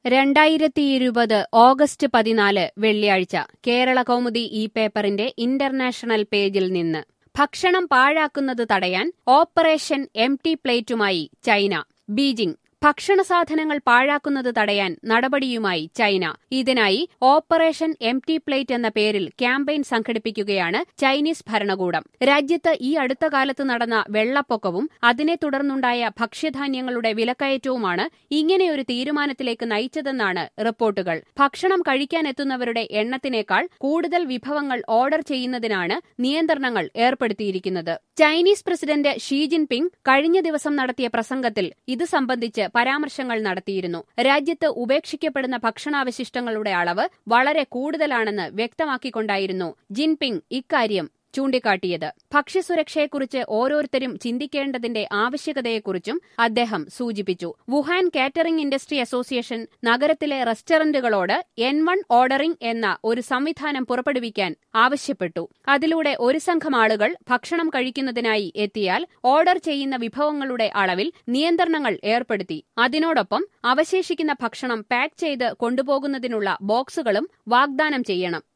രണ്ടായിരത്തി ഇരുപത് ഓഗസ്റ്റ് പതിനാല് വെള്ളിയാഴ്ച കേരള കൗമുദി ഈ പേപ്പറിന്റെ ഇന്റർനാഷണൽ പേജിൽ നിന്ന് ഭക്ഷണം പാഴാക്കുന്നത് തടയാൻ ഓപ്പറേഷൻ എം ടി പ്ലേറ്റുമായി ചൈന ബീജിംഗ് ഭക്ഷണ സാധനങ്ങൾ പാഴാക്കുന്നത് തടയാൻ നടപടിയുമായി ചൈന ഇതിനായി ഓപ്പറേഷൻ എം ടി പ്ലേറ്റ് എന്ന പേരിൽ ക്യാമ്പയിൻ സംഘടിപ്പിക്കുകയാണ് ചൈനീസ് ഭരണകൂടം രാജ്യത്ത് ഈ അടുത്ത കാലത്ത് നടന്ന വെള്ളപ്പൊക്കവും അതിനെ തുടർന്നുണ്ടായ ഭക്ഷ്യധാന്യങ്ങളുടെ വിലക്കയറ്റവുമാണ് ഇങ്ങനെയൊരു തീരുമാനത്തിലേക്ക് നയിച്ചതെന്നാണ് റിപ്പോർട്ടുകൾ ഭക്ഷണം കഴിക്കാനെത്തുന്നവരുടെ എണ്ണത്തിനേക്കാൾ കൂടുതൽ വിഭവങ്ങൾ ഓർഡർ ചെയ്യുന്നതിനാണ് നിയന്ത്രണങ്ങൾ ഏർപ്പെടുത്തിയിരിക്കുന്നത് ചൈനീസ് പ്രസിഡന്റ് ഷീ ജിൻപിങ് കഴിഞ്ഞ ദിവസം നടത്തിയ പ്രസംഗത്തിൽ ഇത് സംബന്ധിച്ച് പരാമർശങ്ങൾ നടത്തിയിരുന്നു രാജ്യത്ത് ഉപേക്ഷിക്കപ്പെടുന്ന ഭക്ഷണാവശിഷ്ടങ്ങളുടെ അളവ് വളരെ കൂടുതലാണെന്ന് വ്യക്തമാക്കിക്കൊണ്ടായിരുന്നു ജിൻപിങ് ഇക്കാര്യം ചൂണ്ടിക്കാട്ടിയത് ഭക്ഷ്യസുരക്ഷയെക്കുറിച്ച് ഓരോരുത്തരും ചിന്തിക്കേണ്ടതിന്റെ ആവശ്യകതയെക്കുറിച്ചും അദ്ദേഹം സൂചിപ്പിച്ചു വുഹാൻ കാറ്ററിംഗ് ഇൻഡസ്ട്രി അസോസിയേഷൻ നഗരത്തിലെ റെസ്റ്റോറന്റുകളോട് എൻ വൺ ഓർഡറിംഗ് എന്ന ഒരു സംവിധാനം പുറപ്പെടുവിക്കാൻ ആവശ്യപ്പെട്ടു അതിലൂടെ ഒരു സംഘം ആളുകൾ ഭക്ഷണം കഴിക്കുന്നതിനായി എത്തിയാൽ ഓർഡർ ചെയ്യുന്ന വിഭവങ്ങളുടെ അളവിൽ നിയന്ത്രണങ്ങൾ ഏർപ്പെടുത്തി അതിനോടൊപ്പം അവശേഷിക്കുന്ന ഭക്ഷണം പാക്ക് ചെയ്ത് കൊണ്ടുപോകുന്നതിനുള്ള ബോക്സുകളും വാഗ്ദാനം ചെയ്യണം